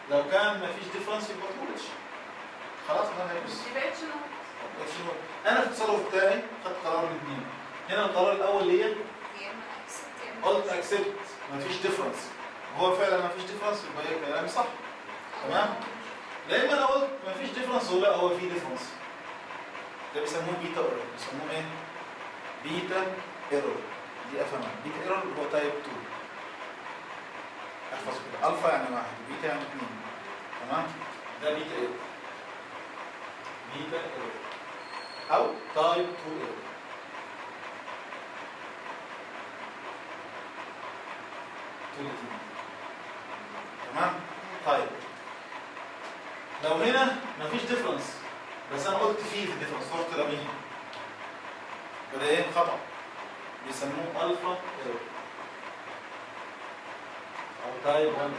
لو كان ما فيش ديفرنس يبقى ترو خلاص ما هي بس يبقى اتش نوت شنو انا في التصرف بتاعي خدت قرار الاثنين هنا القرار الاول ليا يا اما accept يا إما قلت اكسبت مفيش ديفرنس هو فعلا مفيش ديفرنس يبقى هي كلامي صح تمام لما انا قلت مفيش ديفرنس ولا هو في ديفرنس ده بيسموه بيتا ايرور بيسموه ايه بيتا ايرور دي افهمها بيتا ايرور هو تايب 2 احفظ كده الفا يعني واحد وبيتا يعني اثنين تمام ده بيتا ايرور بيتا ايرور او تايب 2 ايرور تمام طيب لو هنا مفيش ديفرنس بس انا قلت فيه في ديفرنس رحت رميها يبقى ده ايه خطا بيسموه الفا ايرور او تايب 1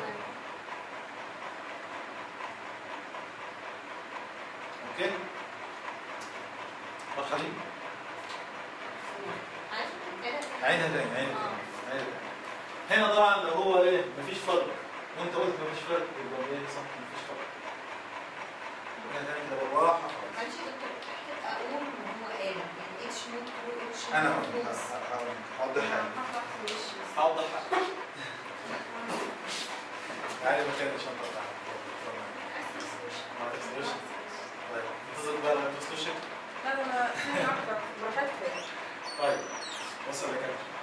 اوكي مرحبا عينها تاني عينها تاني عينها تاني هنا طبعا لو هو ايه مفيش فرق وانت قلت مفيش فرق يبقى ايه صح مفيش فرق يبقى هنا تاني كده بالراحه خالص معلش يا دكتور تحت اقول ان هو قال يعني اتش نوت ترو اتش انا نوت هقول- false. هقول- هوضحها هوضحها تعالي مكان الشنطه بتاعتك ما تغسلوش طيب انتظر بقى لما تغسلوش لا ده انا ثانية واحدة براحتك طيب وصل لك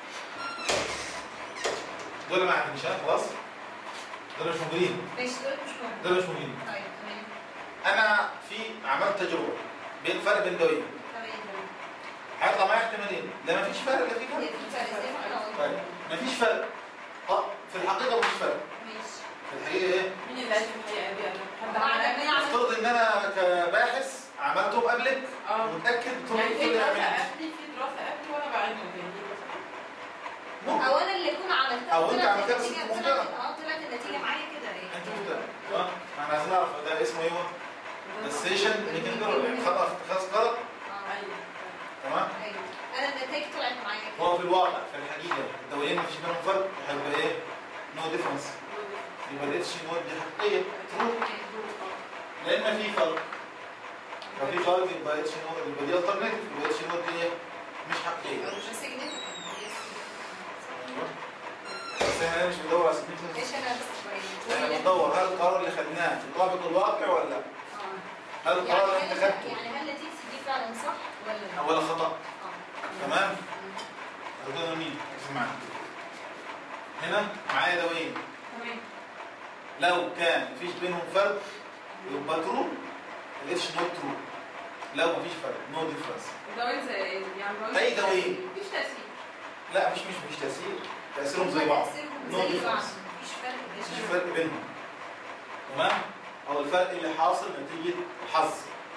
دول ما عنديش ها خلاص دول مش موجودين ماشي دول مش مهم دول مش موجودين طيب تمام انا في عملت تجربه بين فرق بين دوين تمام تمام هيطلع معايا احتمالين لا مفيش فرق لا في هي فرق في فرق زي ما احنا قلنا طيب مفيش فرق اه في الحقيقه مفيش فرق ماشي في الحقيقه ايه مين اللي قال في الحقيقة دي انا حد بعد عملها؟ ما يعمل افترض ان انا كباحث عملته قبلك اه متاكد طول يعني في كل دراسة يعمل قبلي في دراسة قبلي وانا بعيدها تاني ممكن او انا اللي اكون عملتها أو أنت طلعت عملتها بس النتيجة- أنت طلعت مخترع. اه طلعت النتيجه معايا كده ايه انت مختار اه ما احنا عايزين نعرف ده اسمه ايه هو السيشن ميكنج يعني خطا في اتخاذ قرار اه ايوه تمام ايوه انا النتائج طلعت معايا كده هو في الواقع في الحقيقه الدولين مفيش بينهم فرق هيبقى ايه نو ديفرنس يبقى الاتش نوت دي حقيقيه ترو لان في فرق لو في فرق يبقى اتش نوت يبقى دي الترناتيف يبقى اتش نوت دي إيه؟ مش حقيقيه مش significant. Yes. أيوة. بس احنا مش بندور على significance. ايش انا بس شويه احنا بندور هل القرار اللي خدناه يطابق الواقع ولا لا؟ اه هل القرار اللي يعني انت هل خدته يعني هل نتيجتي دي فعلا صح ولا لا؟ ولا خطا؟ اه تمام؟ هتقول مين؟ اسمعني هنا معايا دوين تمام لو كان مفيش بينهم فرق يبقى ترو الاتش نوت ترو لو مفيش فرق نو ديفرنس الدواء زي ايه؟ يعني الدواء أي دواء. مفيش تأثير لا مش مش مش تاثير تاثيرهم زي بعض تأثيرهم نو زي بعض ديفرنس مفيش فرق مفيش فرق بينهم تمام او الفرق اللي حاصل نتيجه الحظ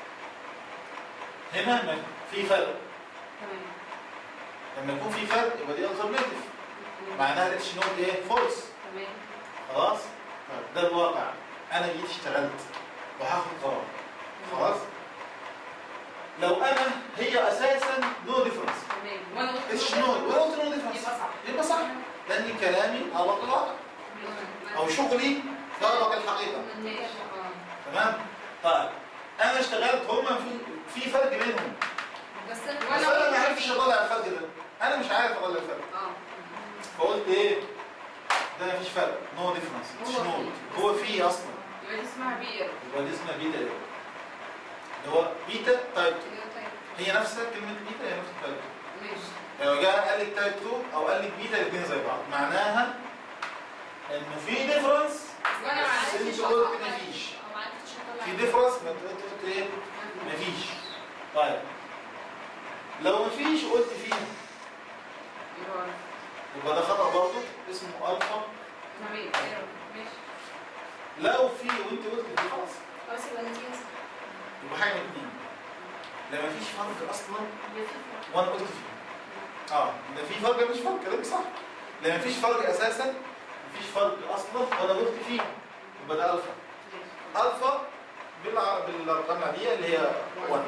هنا ما في فرق تمام لما يكون في فرق يبقى دي الترناتيف معناها الاتش نوت ايه فولس تمام خلاص طيب ده الواقع انا جيت اشتغلت وهاخد قرار خلاص لو انا هي اساسا نو ديفرنس تمام وانا قلت اتش له- نوت وانا قلت نو ديفرنس يبقى صح يبقى صح لان كلامي طابق الواقع او شغلي طابق الحقيقه ماشي اه تمام طيب انا اشتغلت هما في في فرق بينهم بس بس انا انا ما عرفتش اطلع الفرق ده انا مش عارف اطلع الفرق اه فقلت ايه ده مفيش فرق نو ديفرنس اتش هو نوت فيه. هو في اصلا يبقى دي اسمها بيئر يبقى دي اسمها بيتا ايه اللي هو بيتا تايب 2 طيب هي نفسها كلمه بيتا هي نفس التايب 2 ماشي لو جاء قال لك تايب 2 او قال لك بيتا الاثنين زي بعض معناها انه في ديفرنس وانا ما بس عرفتش انت قلت مفيش اه ما عرفتش اطلع في ديفرنس ما انت قلت ايه مفيش طيب لو مفيش قلت فيه يبقى يبقى ده خطأ برضه اسمه الفا تمام ايوه ماشي لو في وانت قلت فيه خلاص خلاص يبقى النتيجه صح يبقى حاجه من اتنين لا مفيش فرق اصلا يبقى في فرق. وانا قلت فيه اه ده في فرق مش فرق كلامك صح لا مفيش فرق اساسا مفيش فرق اصلا وانا قلت فيه يبقى ده الفا ماشي. الفا بالع- بالارقام العاديه اللي هي 1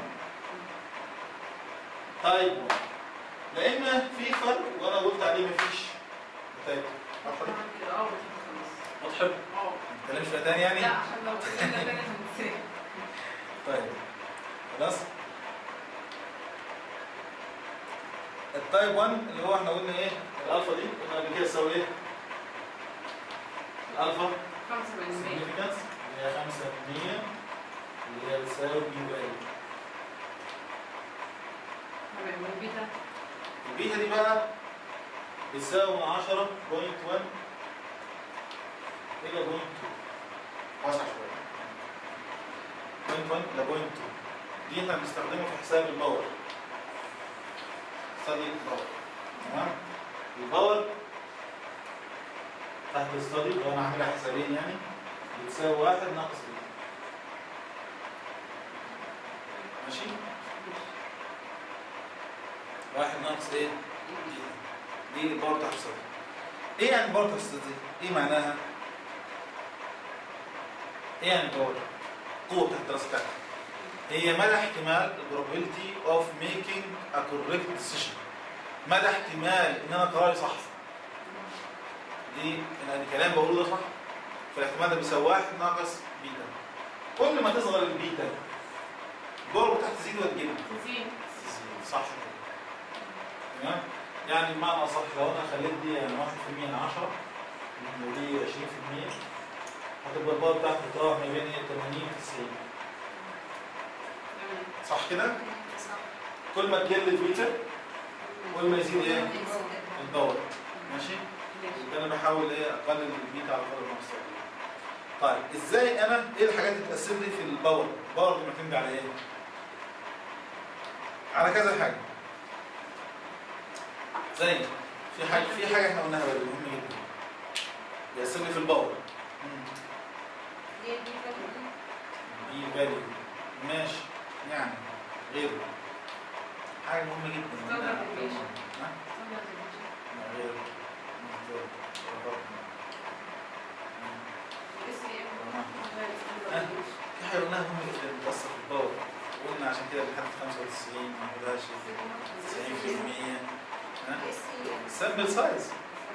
طيب لان في فرق وانا قلت عليه مفيش طيب طبعاً كده اه بس خلاص مضحك اه اتكلمش فيها تاني يعني لا عشان لو اتكلمنا تاني هننساه طيب خلاص التايب 1 اللي هو احنا قلنا ايه الالفا دي قلنا قبل كده تساوي ايه الالفا 85% significance اللي هي 5% اللي هي بتساوي بي ال تمام والبيتا البيتا دي بقى بتساوي من 10.1 الى 0.2 واسع شويه 0.1 الى 0.2 دي احنا بنستخدمها في حساب الباور ستادي الباور تمام الباور تحت الستادي لو انا هعملها حسابين يعني بتساوي واحد ناقص بيتا ماشي واحد ناقص ايه دي الباور تحت السطح ايه يعني باور تحت السطح ايه معناها ايه يعني باور قوه تحت الدراسه بتاعتك هي مدى احتمال probability of making a correct decision مدى احتمال ان انا قراري صح دي يعني الكلام بقوله ده صح فالاحتمال ده بيساوي واحد ناقص بيتا كل ما تصغر البيتا الباور بتاعتك تزيد ولا تقل تزيد صح كده تمام يعني بمعنى اصح لو انا خليت دي يعني 1% من 10 ودي 20% هتبقى الباور بتاعتي تتراوح ما بين ايه 80 و 90 تمام صح كده؟ صح كل ما تقل البيتا كل ما يزيد ايه؟ يزيد الباور ماشي؟ ماشي يبقى انا بحاول ايه اقلل البيتا على قدر المستطاع طيب ازاي انا ايه الحاجات اللي تاثر لي في الباور؟ الباور دي معتمد على ايه؟ على كذا حاجه زي في حاجه في حاجه احنا قلناها بدري مهمه جدا بيأثر لي في الباور ليه البيتا دي؟ بي فاليو ماشي يعني غيره حاجه مهمه جدا Standard deviation. ها؟ standard deviation. لا، غيره ممتاز. اس ام تمام. غير standard آه. deviation. في حاجه قلناها مهمه جدا بتأثر في الباور قلنا عشان كده لحد 95 ما نقولهاش 90% ها السامبل سايز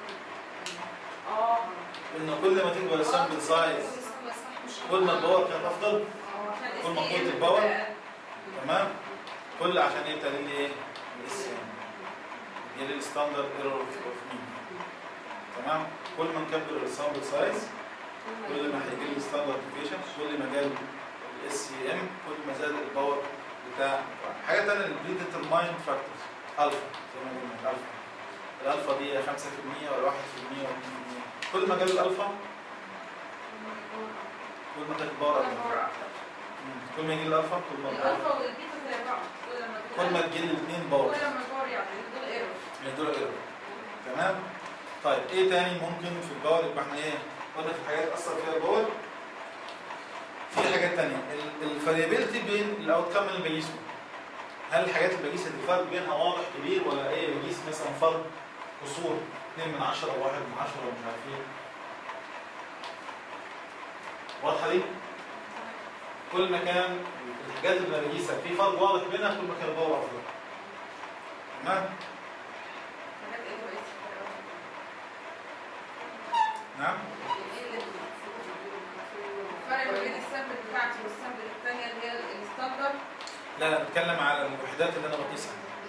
اه قلنا كل ما تكبر السامبل سايز كل ما الباور كان افضل عشان كل ما STM قوة الباور. بقى- تمام كل عشان ايه تقليل ايه الاس ام هي الستاندرد ايرور اوف مين تمام كل ما نكبر السامبل سايز كل ما هيجي لي ستاندرد ديفيشن كل ما جاب الاس سي ام كل ما زاد الباور بتاع حاجه ثانيه البريديترمايند فاكتورز الفا زي ما قلنا الفا الالفا دي 5% ولا 1% ولا 2% كل ما جاب الالفا كل ما كانت الباور أكبر. الباور أكتر. مم. كل ما يجي الالفا كل ما الباور الالفا والبيتا زي بعض كل ما كل ما تجي الاثنين باور كل ما الباور يعني دول ايرور يدور ايرور تمام طيب ايه تاني ممكن في الباور يبقى احنا ايه قلنا في حاجات اثر فيها الباور في حاجات تانية الفاريبيلتي بين الاوت كام اللي بقيسه هل الحاجات اللي بقيسها دي الفرق بينها واضح كبير ولا ايه بقيس مثلا فرق قصور 2 من 10 او 1 من 10 ومش عارف ايه واضحه دي كل ما كان الحاجات اللي بقيسها في فرق واضح بينها كل ما كان الباور افضل تمام حاجات ايه كويس نعم الفرق ما بين السامبل بتاعتي والسامبل الثانيه اللي هي الستاندرد لا لا بتكلم على الوحدات اللي انا بقيسها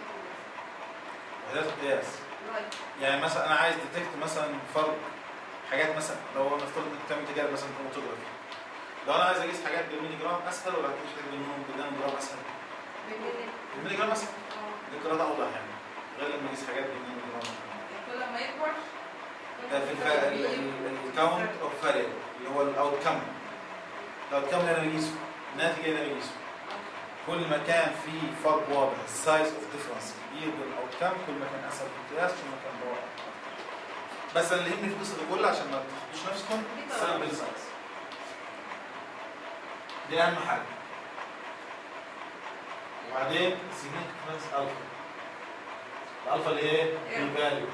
وحدات القياس رايت يعني مثلا انا عايز ديتكت مثلا فرق حاجات مثلا لو نفترض انك بتعمل تجارب مثلا كروماتوجرافي لو انا عايز اقيس حاجات بالملي جرام اسهل ولا اقيس حاجات بالنون بالنانو جرام اسهل؟ بالملي جرام اسهل دي قراءة اوضح يعني غير لما اقيس حاجات بالنانو جرام كل ما يكبر ده في الكاونت اوف فاريبل اللي هو الاوت كام الاوت كام اللي انا بقيسه الناتج اللي انا بقيسه كل ما كان في فرق واضح السايز اوف ديفرنس كبير بين الاوت كام كل ما كان اسهل في القياس كل ما كان واضح بس اللي يهمني في القصه دي كلها عشان ما تاخدوش نفسكم سامبل سايز دي اهم حاجه وبعدين سيجنيفيكانس الفا الالفا اللي هي دي فاليو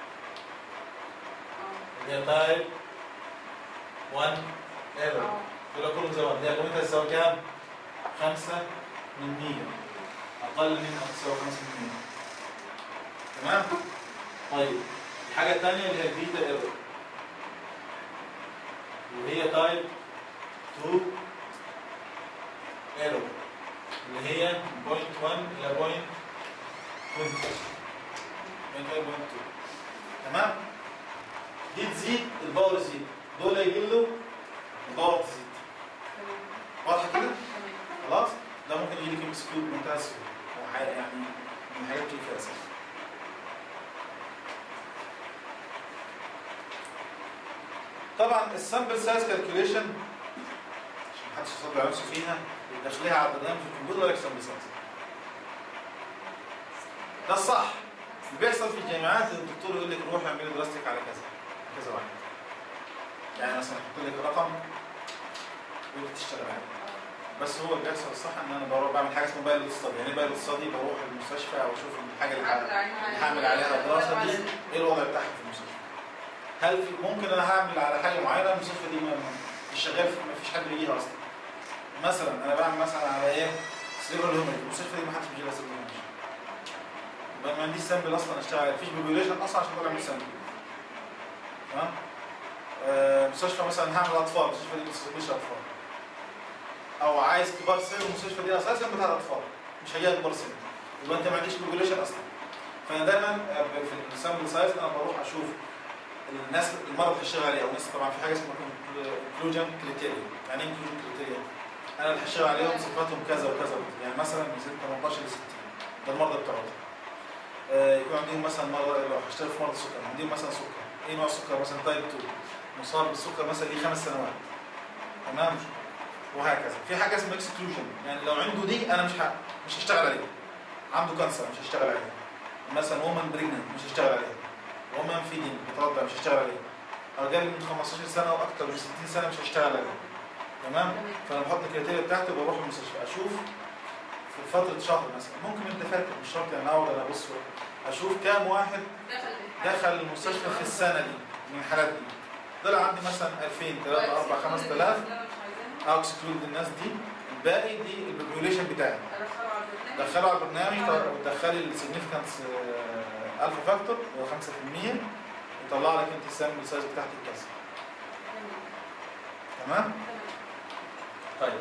اللي هي تايب 1 ايرور دول كلهم زي بعض اللي هي قيمتها تساوي كام؟ 5 من 100 اقل من او تساوي 5 من 100 تمام؟ طيب الحاجه الثانيه اللي هي البيتا ايرور وهي تايب 2 ايرور اللي هي بوينت 1 الى بوينت 20 بوينت 1 بوينت 2 تمام دي تزيد الباور يزيد دول يقلوا الباور تزيد واضحه كده خلاص ده ممكن يجي لك ام اس كيو بمنتهى السهوله وح- يعني من الحاجات اللي فيها اسهل طبعا السامبل سايز كالكوليشن عشان محدش يصدق على نفسه فيها بتدخليها على البرنامج في الكمبيوتر ولا سامبل سايز ده الصح اللي بيحصل في الجامعات الدكتور يقول لك روح اعملي دراستك على كذا كذا واحد يعني مثلا يحط لك رقم وانت تشتغل عليه بس هو اللي بيحصل الصح ان انا بروح بعمل حاجه اسمها بايلوت ستادي يعني بايلوت ستادي بروح المستشفى او اشوف الحاجه اللي ه- هعمل عليها دراسه دي ايه الوضع بتاعها في المستشفى هل في ممكن انا هعمل على حاجه معينه المستشفى دي ما مش شغال في- ما فيش حد بيجيها اصلا مثلا انا بعمل مثلا على ايه سليبر هيومن المستشفى دي ما حدش بيجي لها سليبر هيومن يبقى ما عنديش سامبل اصلا اشتغل عليه مفيش بوبيوليشن اصلا عشان اطلع من سامبل تمام آه، مستشفى مثلا هعمل اطفال المستشفى دي ما بتستقبلش اطفال او عايز كبار سن المستشفى دي اساسا بتاعت اطفال مش هيجيها كبار سن يبقى انت ما عندكش بوبيوليشن اصلا فانا دايما آه، في السامبل سايز انا بروح اشوف الناس المرض اللي هشتغل عليه او الناس طبعا في حاجه اسمها انكلوجن كريتيريا يعني ايه انكلوجن كريتيريا انا اللي هشتغل عليهم صفاتهم كذا وكذا وكذا يعني مثلا من سن 18 ل 60 ده المرضى بتوعهم آه، يكون عندهم مثلا مرض لو هشتغل في مرض السكر عندهم مثلا سكر ايه نوع السكر مثلا تايب 2 مصاب بالسكر مثلا ليه خمس سنوات تمام وهكذا في حاجه اسمها اكسكلوجن يعني لو عنده دي انا مش ه... مش هشتغل عليه عنده كانسر مش هشتغل عليه مثلا وومن بريجننت مش هشتغل عليه وومن فيدنج بترضع مش هشتغل عليه اقل من 15 سنه واكثر من 60 سنه مش هشتغل عليه تمام فانا بحط الكريتيريا بتاعتي وبروح المستشفى اشوف في فتره شهر مثلا ممكن انت فاكر مش شرط يعني اقعد انا ابص اشوف كام واحد دخل المستشفى في السنه دي من الحالات دي طلع عندي مثلا 2000 3 4 5000 او اكسكلود الناس دي الباقي دي البوبيوليشن بتاعي دخله على البرنامج وتدخلي السيجنفكانس الفا فاكتور اللي هو 5% يطلع لك انت السامبل سايز بتاعت الكاس تمام طيب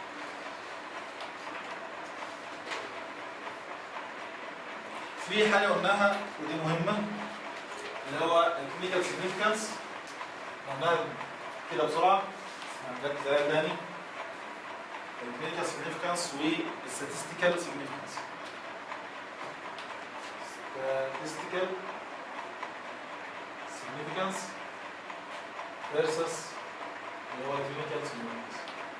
في حاجه قلناها ودي مهمه اللي هو الكلينيكال سيجنفكانس قلناها كده بسرعه هنركز عليها تاني الكلينيكال سيجنفكانس والستاتستيكال سيجنفكانس statistical significance versus اللي هو clinical significance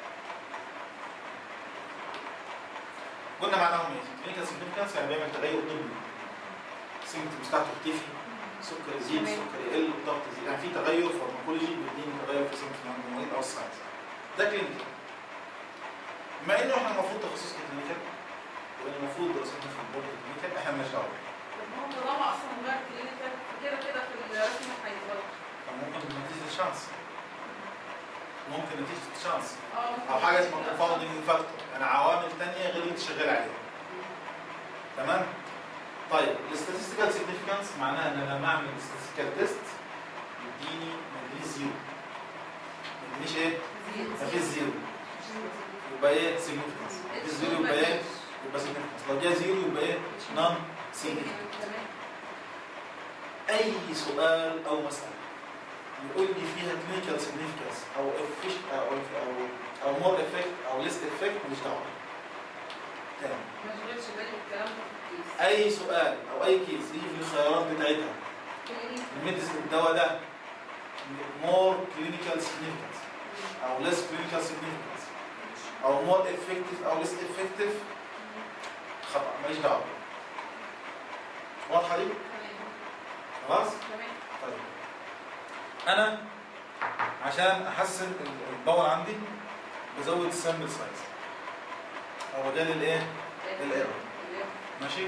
قلنا معناهم ايه؟ clinical significance يعني بيعمل تغير ضمني symptoms بتاعته تختفي سكر يزيد تمام. سكر يقل الضغط يزيد يعني في تغير فارماكولوجي بيديني تغير في symptoms عند المريض او الساينس ده كلينيكال بما انه احنا المفروض تخصصنا كلينيكال وان المفروض دراستنا في البورد كلينيكال احنا مالناش دعوه طالما اصلا غير كلينيكال كده كده في الرسم هيتغير فممكن نتيجه شانس ممكن نتيجه شانس اه او حاجه اسمها كونفاوندنج فاكتور يعني عوامل ثانيه غير اللي انت شغال عليها تمام طيب الاستاتستيكال سيجنيفيكانس معناها ان انا لما اعمل الاستاتستيكال تيست يديني ما يدينيش زيرو ما يدينيش ايه؟ ما فيش زيرو يبقى ايه سيجنيفيكانس ما فيش زيرو يبقى ايه؟ يبقى سيجنيفيكانس لو جه زيرو يبقى ايه؟ نون سيجنيفيكانس تمام اي سؤال او مساله يقول لي فيها كلينيكال سيجنيفيكانس او افيش او او او مور افكت او ليس افكت مش دعوه تاني ما اشغلش بالي بالكلام ده في الكيس اي سؤال او اي كيس يجي في الخيارات بتاعتها كلينيكال. الميديسن الدواء ده مور كلينيكال سيجنيفيكانس او ليس كلينيكال سيجنيفيكانس او مور افكتيف او ليس افكتيف خطا ماليش دعوه واضحه دي تمام خلاص تمام طيب انا عشان احسن ال- الباور عندي بزود السامبل سايز او بدل الايه الايرور ماشي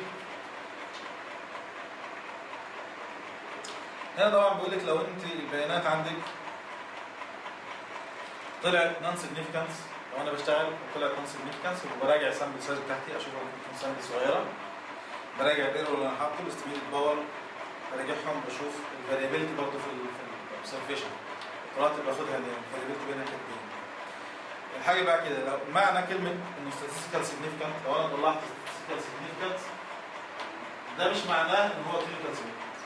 هنا طبعا بيقول لك لو انت البيانات عندك طلعت نون سيجنيفيكانس لو انا بشتغل وطلعت نون سيجنيفيكانس براجع السامبل سايز بتاعتي اشوف ممكن تكون سامبل صغيره براجع الايرور اللي انا حاطه الاستيميتد باور براجعهم بشوف الفاريابيلتي برضه في الاوبزرفيشن راتب باخدها ليه فالابيلتي بينها كاتبين الحاجه بقى كده لو معنى كلمه انه statistical significant لو انا طلعت statistical significant ده مش معناه ان هو clinical significant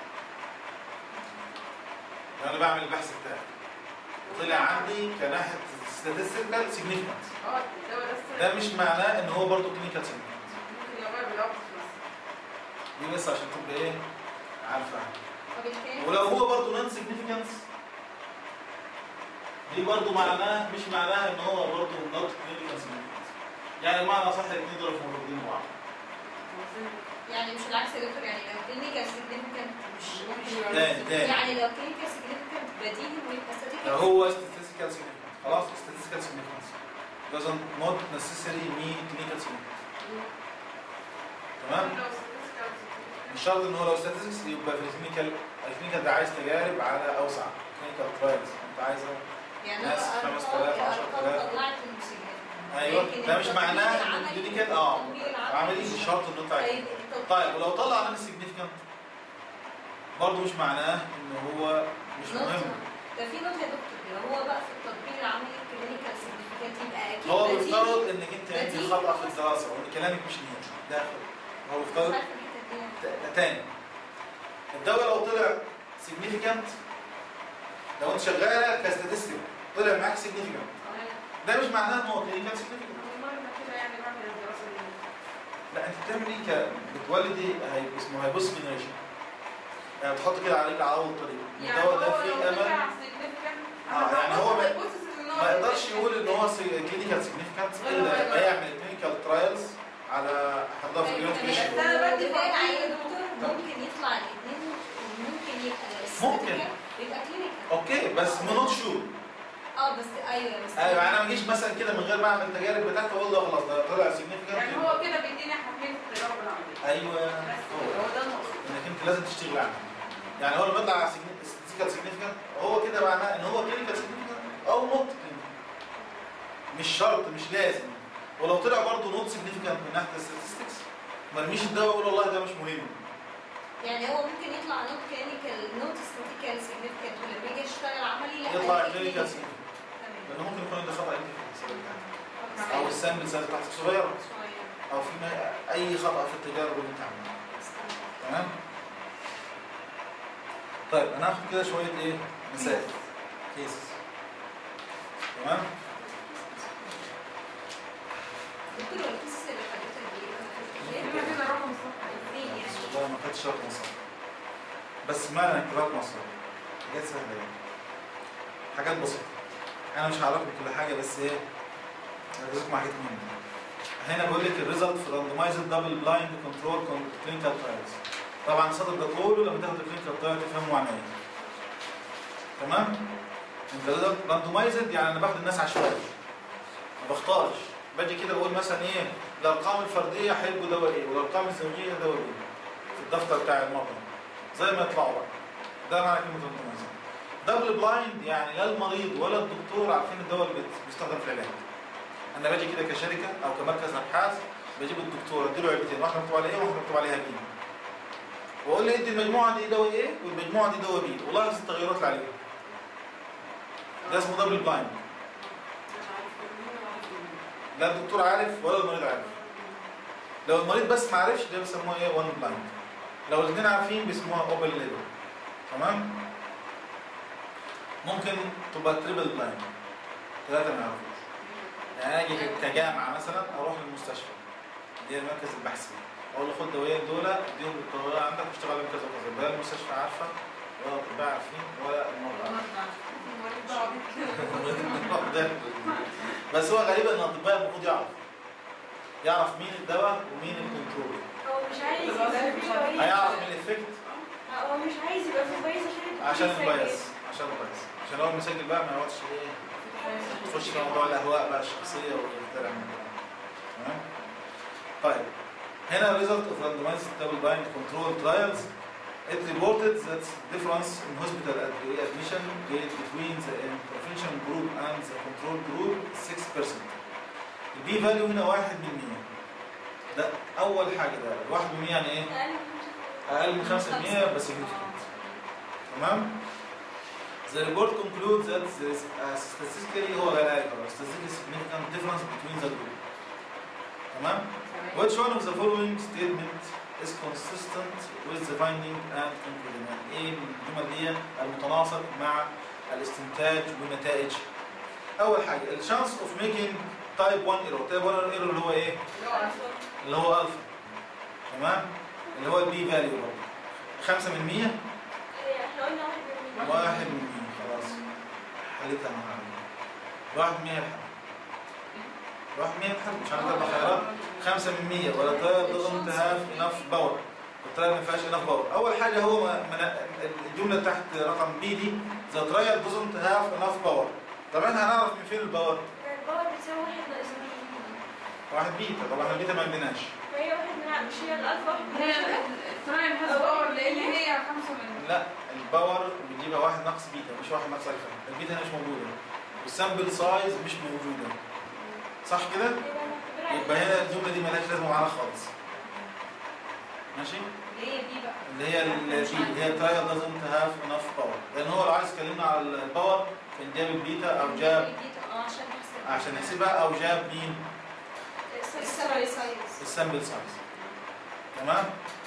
لو انا بعمل البحث بتاعي طلع عندي كناحيه statistical significant اه الدواء ده السبب. ده مش معناه ان هو برضه clinical significant ممكن يغير بالعكس بس دي بس عشان تبقى ايه عارفه وبالتالي ولو هو برضه نون سيجنيفيكانس دي برضه معناه مش معناها ان هو برضه نوت كلينيكال سيجنيفيكانس يعني المعنى صح الاثنين دول مرتبطين ببعض يعني مش العكس يا دكتور يعني لو كلينيكال سيجنيفيكانت مش مش تاني تاني يعني لو كلينيكال سيجنيفيكانت بديهي ويبقى لو statistical هو statistical significant خلاص statistical significance doesn't not necessarily mean clinical significance تمام لو statistical مش شرط ان هو لو statistics يبقى في الكلينيكال الكلينيكال ده عايز تجارب على اوسع كلينيكال ترايلز انت عايزه يعني ناس هو 5000 أرقام- 10,000. أرقام طلعت إنه significant. ايوه لكن ده مش التطبيق معناه ان العملي- الكلينيكال اه التطبيق العملي عملي مش شرط انه يطلع طيب التطبيق- طيب ولو طلع نون سيجنيفيكانت برضه مش معناه ان هو مش نقطة. مهم ده في نقطة يا دكتور لو هو بقى في التطبيق العملي الكلينيكال سيجنيفيكانت يبقى أكيد هو بديهي. بيفترض انك انت عندي بديهي. خطا في الدراسه وان كلامك مش نهائي ده هو مش بيفترض عارفة الحتة دي. ت- تاني الدواء لو طلع سيجنيفيكانت لو انت شغاله كاستاتستيك طلع معاك سيجنيفيكانت ده مش معناه ان هو كلينيكال سيجنيفيكانت والله أنا كده يعني بعمل الدراسة دي لا انت بتعمل ايه ك- بتولدي هي اسمه هيبص جنريشن يعني بتحط كده عليك على اول طريق يعني الدواء هو ده لو فيه امل طلع significant، آه، أنا يعني هو بحط ما- hypothesis إن هو ما يقدرش significant. يقول ان هو كلينيكال سيجنيفيكانت غير الا غير. لما يعمل كلينيكال ترايلز على حضرتك في طيب، الجرافيك بس أنا بدي وبالتالي فرق. يا دكتور ممكن يطلع الاثنين ممكن يبقى ممكن. statistical يبقى كلينيكال اوكي بس نوت شور اه بس ايوه بس ايوه انا ما اجيش مثلا كده من غير ما اعمل التجارب بتاعتي واقول له خلاص ده طلع يعني سيجنيفيكانت هو كده بيديني حاجتين في التجارب العملية ايوه بس هو كده، هو ده النقطة انك انت لازم تشتغل عنه يعني هو لما يطلع ستاتيكال سيجنيفيكانت هو كده معناه ان هو كلينيكال سيجنيفيكانت او نوت مش شرط مش لازم ولو طلع برضه نوت سيجنيفيكانت من ناحيه الستاتستكس ما ارميش الدواء واقول والله ده مش مهم يعني هو ممكن يطلع نوت كلينيكال نوت statistical significant ولما يجي يشتغل عملي لا يطلع يبقى كلينيكال clinical. سيجنيفيكانت تمام. لانه ممكن يكون عنده خطا انت في الحساب بتاعك او أو السامبل سايز بتاعتك صغيره شوية. او في ما- اي خطا في التجارب اللي انت عاملها تمام طيب انا هاخد كده شويه ايه مسائل كيسز تمام دكتور هو القصص اللي حضرتك دي إحنا ايه؟ كده رقم الصفحة ازاي يعني؟ والله ما خدتش رقم مصر بس ما انا كتابات مصر حاجات سهله يعني حاجات بسيطه انا مش هعرفك كل حاجه بس ايه هركزك مع حاجات مهمه هنا بقول لك الريزلت في راندمايزد دبل بلايند كنترول كلينيكال ترايلز طبعا السطر ده كله لما تاخد الكلينيكال ترايل تفهمه معناه ايه تمام انت راندمايزد يعني انا باخد الناس عشوائي ما بختارش باجي كده بقول مثلا ايه الارقام الفرديه هيبقوا دواء ايه والارقام الزوجيه دواء ايه في الدفتر بتاع المرضى زي ما يطلعوا بقى ده معنى كلمه راندمايزد دبل بلايند يعني لا المريض ولا الدكتور عارفين الدواء اللي بت- بيستخدم في العلاج انا باجي كده كشركه او كمركز ابحاث بجيب الدكتور اديله علبتين واحده مكتوب عليها ايه وواحده مكتوب عليها بي واقول له ادي المجموعه دي دواء ايه والمجموعه دي دواء بي ولاحظ التغيرات اللي عليها ده اسمه دبل بلايند لا الدكتور عارف ولا المريض عارف لو المريض بس ما عرفش ده بيسموها ايه وان بلايند لو الاثنين عارفين بيسموها اوبن ليبل تمام ممكن تبقى تريبل بلايند ثلاثه ما يعرفوش يعني اجي كجامعه مثلا اروح للمستشفى اللي هي المركز البحثي اقول له خد دوايين دول اديهم للطوارئ عندك واشتغل عليهم كذا وكذا لا المستشفى عارفه ولا الاطباء عارفين ولا المرضى عارفين بس هو غريب ان الاطباء المفروض يعرف يعرف مين الدواء ومين الكنترول هو مش عايز يبقى فيه كويس هيعرف مين الافكت هو مش عايز يبقى فيه كويس عشان عشان يبقى فيه البايس عشان البايس عشان هو المسجل بقى ما يقعدش ايه تخش في موضوع الاهواء بقى الشخصيه والكلام ده تمام طيب هنا result of randomized double blind control trials it reported that difference in hospital ad- admission rate between the intervention group and the control group is 6% البي فاليو هنا 1 من 100 ده اول حاجه ده 1 من 100 يعني ايه؟ اقل من 5% بس significant تمام The report concludes that there is a statistically هو غالبا statistically significant difference between the group. تمام؟ Which one of the following statement is consistent with the finding and conclusion؟ يعني ايه من الجمل دي المتناسق مع الاستنتاج والنتائج؟ أول حاجة ال chance of making type 1 error، type 1 error اللي هو ايه؟ اللي هو الفا. تمام؟ اللي هو البي فاليو برضه. 5 من 100 احنا قلنا واحد من مية. واحد من 100 خلاص. حلتها انا هعمل. واحد من 100 الحل. واحد من 100 الحل مش عندك اربع خيارات. 5 من 100 ولا طيب doesn't have enough power. الطيب ما فيهاش enough power. أول حاجة هو ما- ما- الجملة تحت رقم بي دي the trial doesn't have enough power. طب احنا هنعرف من فين الباور؟ الباور بتساوي واحد ناقص مية. واحد بيتا طبعا البيتا ما عندناش فهي واحد من مش هي الألفا واحد من هي عشرة؟ الترايم هاز باور لان هي خمسة من لا الباور بنجيبها واحد ناقص بيتا مش واحد ناقص الفا البيتا هنا مش موجوده والسامبل سايز مش موجوده صح كده يبقى نعتبرها يبقى هنا الجمله دي مالهاش لازمه معانا خالص ماشي اللي هي دي بقى اللي هي البي اللي هي ترايل دازنت هاف انف باور لان هو لو عايز يكلمنا على الباور كان جاب البيتا او جاب اه عشان نحسب عشان يحسبها او جاب مين السبب سايز السامبل سايز تمام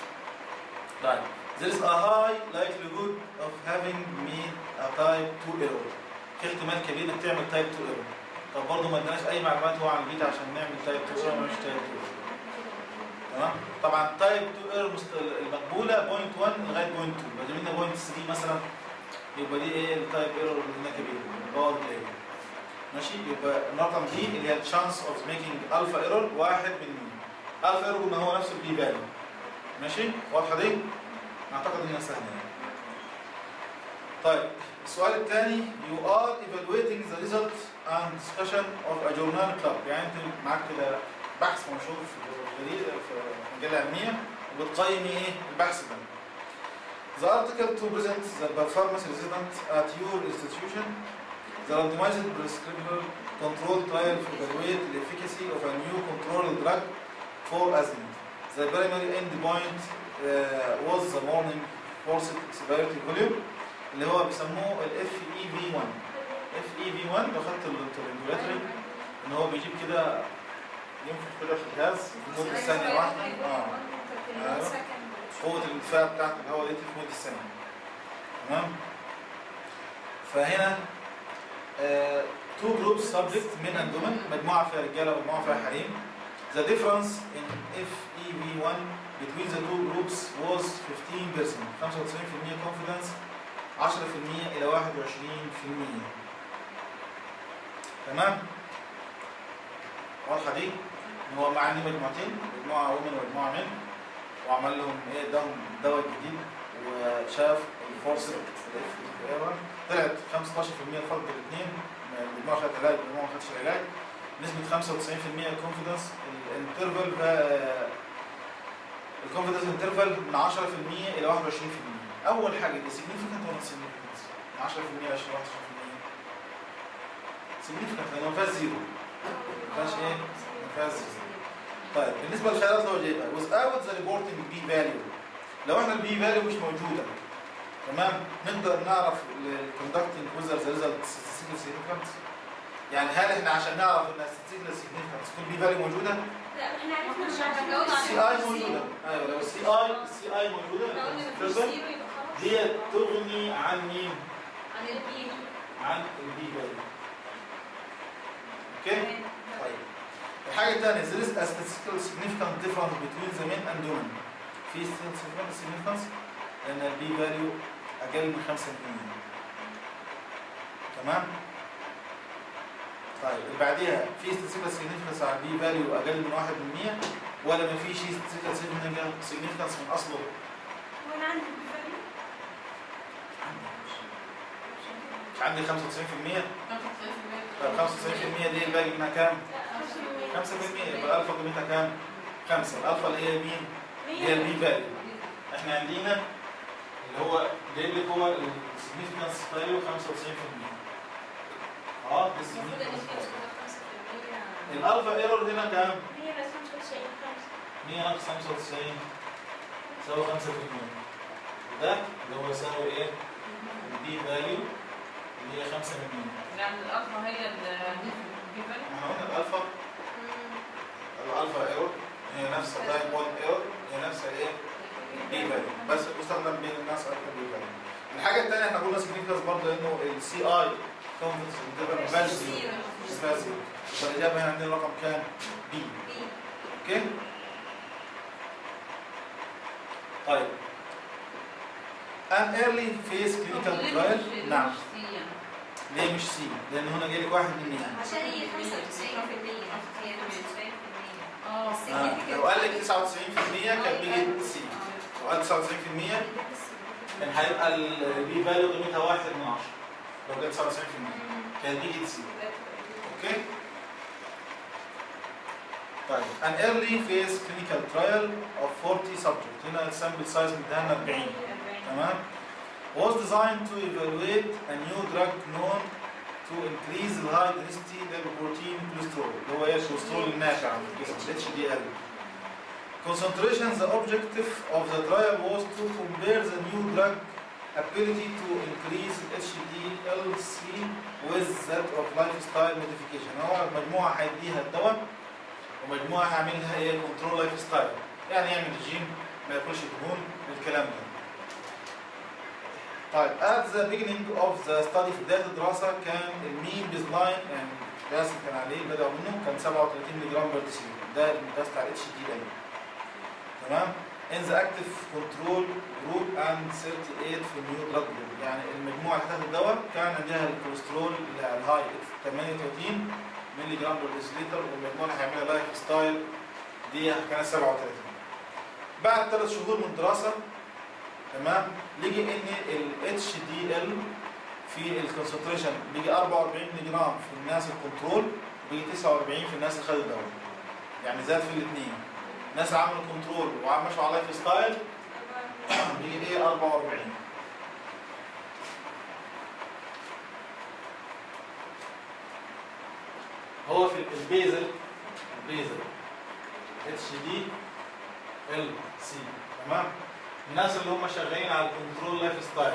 طيب there is a high likelihood of having made a type 2 error في احتمال كبير انك تعمل type 2 error طب برضه ما ادناش اي معلومات هو عن البيتا عشان نعمل type 2 error مش type 2 error تمام طبعا type 2 error مست... المقبوله 0.1 لغايه 0.2 لو جبنا 0.3 مثلا يبقى دي ايه التايب ايرور اللي هنا كبير باور قليل ماشي يبقى الرقم دي اللي هي الشانس اوف ميكينج الفا ايرور واحد من 100 الفا ايرور ما هو نفس البي فاليو ماشي واضحه دي اعتقد انها سهله يعني. طيب السؤال الثاني you are evaluating the result and discussion of a journal club يعني انت معاك كده بحث منشور في جريدة في مجله علميه وبتقيمي ايه البحث ده The article to present the performance resistant at your institution the randomized prescriptive control trial to evaluate the efficacy of a new controlled drug for asthma. The primary endpoint uh, was the morning forced expiratory volume اللي هو بيسموه ال FEV1 FEV1 لو خدت الريجولاتوري ان هو بيجيب كده ينفخ كده في الجهاز في مدة ثانية واحدة اه قوة الاندفاع بتاعت الهواء دي في مدة ثانية تمام فهنا آه two groups subject men and women مجموعة فيها رجالة ومجموعة فيها حريم The difference in FEV1 between the two groups was 15% 95% confidence 10% إلى 21% تمام واضحة دي إن هو مع عندي مجموعتين مجموعة ومن ومجموعة من وعمل لهم إيه اداهم دواء جديد وشاف الفرصة طلعت 15% فرق الاثنين مجموعة خدت علاج ومجموعة ما خدتش العلاج نسبة 95% كونفيدنس الانترفال الكونفيدنس انترفال من 10% إلى 21% أول حاجة دي significant ولا significant؟ من 10% ل 20 21% significant لأنه ما فيهاش زيرو ما فيهاش إيه؟ ما فيهاش زيرو طيب بالنسبة للخيارات اللي هو جايبها without the reporting B value لو احنا البي فاليو مش موجودة تمام نقدر نعرف الكوندكتنج وذر ذا ريزلت statistical significance يعني هل احنا عشان نعرف ان statistical significance تكون بي فاليو موجودة؟ لا احنا عرفنا مش مش هنجاوب عارفين على السي اي موجودة ايوه لو السي اي السي اي موجودة لو قلنا مفيش الكونسنتريشن زيرو يبقى خلاص دي تغني عن مين؟ عن البي عن البي فاليو اوكي؟ طيب الحاجة الثانية there is a statistical significant difference between the men and women في statistical significance لأن البي فاليو أقل من 5% تمام؟ طيب اللي بعديها في statistical significance على البي فاليو أقل من 1% ولا ما فيش statistical significance من أصله؟ وانا عندي بالفعل مش عندي 95% طيب 95% دي الباقي منها كام؟ 5% يبقى الألفا قيمتها كام؟ 5 الألفا اللي هي مين؟ هي البي فاليو احنا عندنا اللي هو جايب لك هو السيجنفكانس فاليو 95% اه ده المفروض ان السيجنفكانس في 5% الالفا ايرور هنا كام؟ هي بس 95 5 100 ناقص 95 يساوي 5% وده اللي هو يساوي ايه؟ البي فاليو اللي هي 5 من 100 يعني الألفا هي الجبل احنا قلنا الالفا الالفا ايرور هي نفسها تايب 1 ايرور هي نفسها ايه؟ بي فاليو بس بتستخدم بين الناس اكتر بي فاليو الحاجه الثانيه احنا قلنا سيجنيفيكانس برضه انه السي اي كونفدنس انترفال فاليو فاليو فالاجابه هنا عندنا رقم كام؟ بي اوكي؟ طيب an early phase clinical trial نعم ليه مش سي؟ لان هنا جاي لك واحد من 100 عشان هي 95% هي 95% اه آه، لو قال لك 99% كان بيجي سي لو قال 99% كان هيبقى البي فاليو قيمتها 1 من 10 لو جت 99% كان بيجي سي اوكي طيب an early phase clinical trial of 40 subject هنا السامبل سايز مديها 40 تمام was designed to evaluate a new drug known to increase the high density lipoprotein cholesterol اللي هو ايه الكوليسترول الناشع في الجسم HDL concentration the objective of the trial was to compare the new drug ability to increase HDL-C with that of lifestyle modification هو مجموعة هيديها الدواء ومجموعة هيعملها ايه كنترول لايف ستايل يعني يعمل رجيم ما ياكلش دهون الكلام ده طيب at the beginning of the study في بداية الدراسة كان المين بيز لاين يعني القياس اللي كان عليه اللي بدأوا منه كان 37 ملي جرام بير ديسيليتر ده المقياس بتاع الاتش دي اي تمام in the active control group and 38 في النيو دراج جروب يعني المجموعة اللي تحت الدواء كان عندها الكوليسترول الهاي 38 ملي جرام بير ديسيليتر والمجموعة اللي هيعملها لايف ستايل دي كانت 37 بعد ثلاث شهور من الدراسة تمام لقي ان ال HDL في الكونسنتريشن بيجي 44 ملي جرام في الناس الكنترول وبيجي 49 في الناس اللي خدوا الدواء يعني زاد في الاثنين الناس اللي عملوا كنترول ومشوا على لايف ستايل بيجي ايه 44 هو في البيزل البيزل اتش دي ال سي تمام الناس اللي هم شغالين على الكنترول لايف ستايل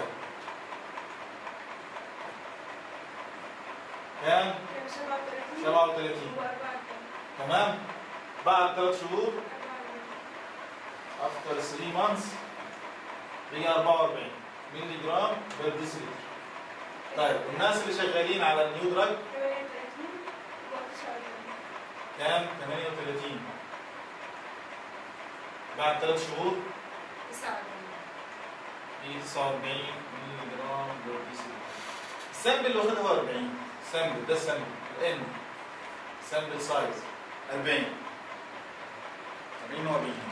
كام 37 تمام بعد ثلاث شهور افتر 3 مانثs بيجي 44 مللي جرام بير ديسيلتر طيب الناس اللي شغالين على النيو دراج كام 38 بعد ثلاث شهور 49 دي 49 مللي جرام بير ديسيلتر السامبل اللي واخدها هو 40 سامبل ده السامبل الان سامبل سايز 40 40 و 40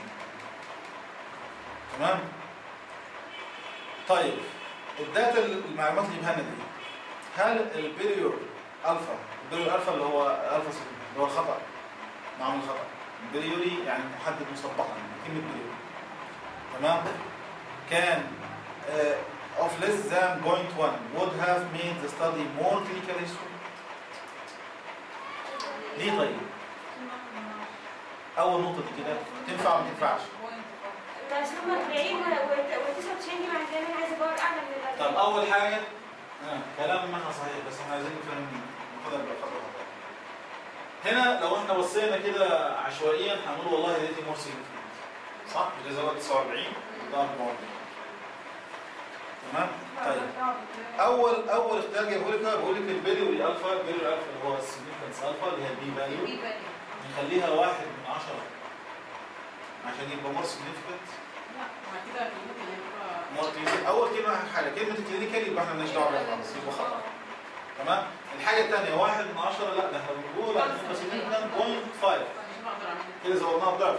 تمام طيب الداتا المعلومات اللي بهنا دي هل البيريور الفا البيريور الفا اللي هو الفا سيجما اللي هو الخطا معامل الخطا البريوري يعني محدد مسبقا كلمه بريوري تمام كان uh, of less than 0.1 would have made the study more clinically useful ليه طيب؟ أول نقطة دي كده تنفع ولا ما تنفعش؟ بس هم 40 و99 دي معناها ان انا عايزه باور اعلى من ال طب أول حاجة آه. كلام منها صحيح بس احنا عايزين نفهم ناخدها بالخطوة هنا لو احنا بصينا كده عشوائيا هنقول والله دي مور سيجنفيكانت صح؟ مش زي 49 ده 44 تمام؟ طيب اول اول اختيار جايبه لك بقول لك البيري والالفا البيري والالفا اللي هو السيجنفيكانس الفا اللي هي البي فاليو نخليها واحد من عشرة عشان يبقى مور سيجنفيكانت مور كلينيكال اول كلمه حاجه كلمه كلينيكال يبقى احنا مالناش دعوه بيها خالص يبقى خطا تمام الحاجه الثانيه واحد من عشرة لا ده احنا بنقول هتبقى سيجنفيكانت 0.5 كده زودناها بضعف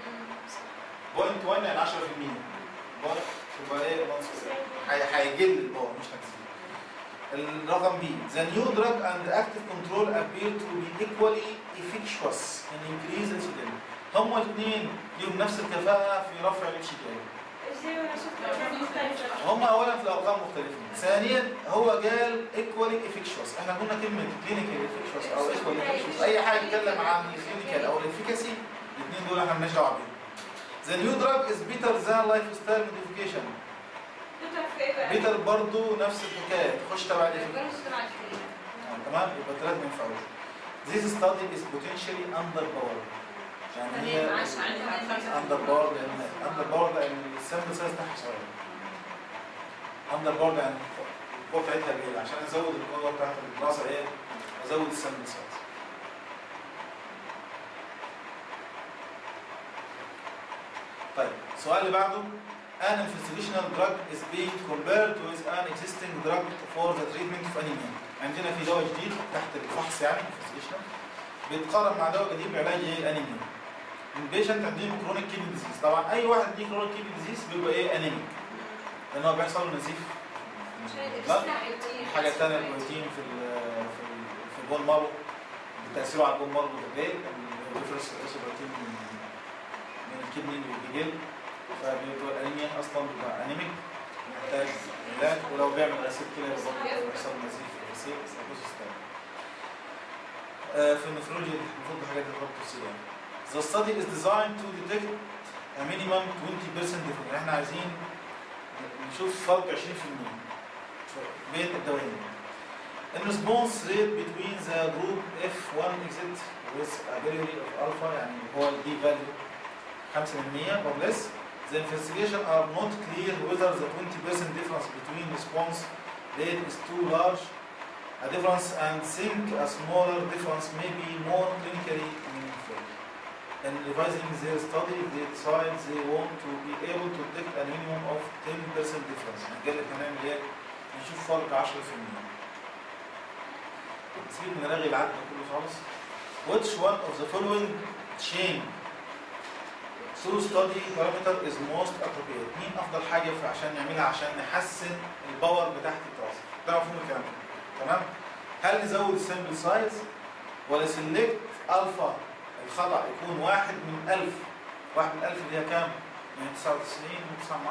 0.1 يعني 10% بوينت تبقى ايه هي- هيجل الباور مش هتزيد الرقم بي the new drug and active control appear to be equally effectuous in increase HDL هما الاثنين ليهم نفس الكفاءة في رفع ال HDL ازاي وانا شفت ارقام مختلفه هما اولا في الارقام مختلفين ثانيا هو قال equally effectuous احنا قلنا كلمة clinical effectuous او equally effectuous اي حاجة يتكلم عن الكلينيكال او الافيكاسي الاثنين دول احنا مالناش دعوة بيهم The new drug is better than lifestyle modification دكتور في ايه بقى؟ بيتر برضو نفس الحكايه تخش تبع الايه الجرس تبع الكلية تمام يبقى الثلاث ما ينفعوش This study is potentially underpowered يعني هي معاش عندها خمسة اندر باور لان اندر باور لان السامبل سايز بتاعها صغير اندر باور لان القوه بتاعتها قليله عشان ازود القوه بتاعت الدراسه ايه ازود السامبل سايز طيب السؤال اللي بعده an investigational drug is being compared with an existing drug for the treatment of anemia عندنا في دواء جديد تحت الفحص يعني investigational بيتقارن مع دواء قديم لعلاج ايه الانيميا البيشنت عندهم كرونيك كيدني ديزيز طبعا اي واحد عنده كرونيك كيدني ديزيز بيبقى ايه انيميك لان هو بيحصل له نزيف لا الحاجه الثانيه البروتين في ال في ال في البون مارو تاثيره على البون مارو بالليل بيفرز البروتين من من الكدني اللي بيجل فبيبقى الانيميا اصلا بيبقى انيميك محتاج علاج ولو بيعمل غسيل كلى يبقى برضه بيحصل نزيف في الغسيل سيروسيس تاني آه، في النفرولوجي المفروض الحاجات دي برضه تفصيل يعني The study is designed to detect a minimum 20% difference احنا عايزين نشوف فرق 20% بين الدوائر. In response rate between the group F1 exit with a value of alpha يعني هو ال D value 5% or less the investigation are not clear whether the 20% difference between response rate is too large a difference and think a smaller difference may be more clinically meaningful. In revising their study, they decide they want to be able to detect a minimum of 10% difference. قال لك هنعمل ايه؟ نشوف فرق 10%. سيب من رغي العدد كله خالص. Which one of the following chain to study parameter is most appropriate؟ مين أفضل حاجة في عشان نعملها عشان نحسن الباور بتاعت الدراسة؟ ده مفهوم الكلام ده. تمام؟ هل نزود السامبل سايز ولا سيلكت الفا الخطأ يكون واحد من ألف واحد من ألف اللي هي كام؟ من 99 و 9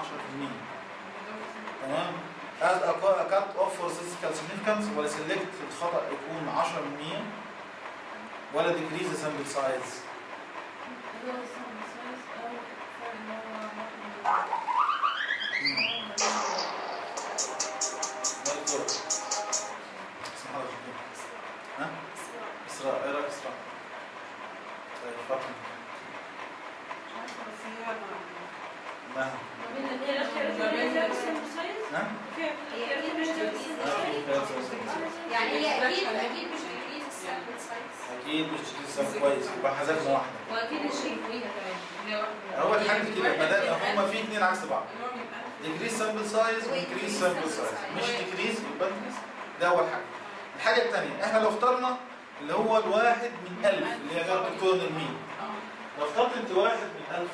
تمام؟ as a co- a cut off for statistical significance ولا select الخطأ يكون 10 من 100 ولا decrease the sample size ما الدور؟ اسمها حضرتك ها؟ إسراء إيه رأيك إسراء؟ طيب فاطمة مها هي الاختيارات اللي نازله بالسامبل سايز ها؟ فيها هي أكيد مش decrease. يعني هي أكيد أكيد مش decrease السامبل سايز أكيد مش لسه كويس يبقى حذفنا واحدة واكيد الشيء فيها كمان هو الحل كده ما دام هما في اثنين عكس بعض decrease sample size و increase sample size مش decrease يبقى increase ده أول حاجة الحاجة الثانية احنا لو اخترنا اللي هو الواحد من ألف اللي هي جاب دكتور نرمين لو اخترت انت واحد من ألف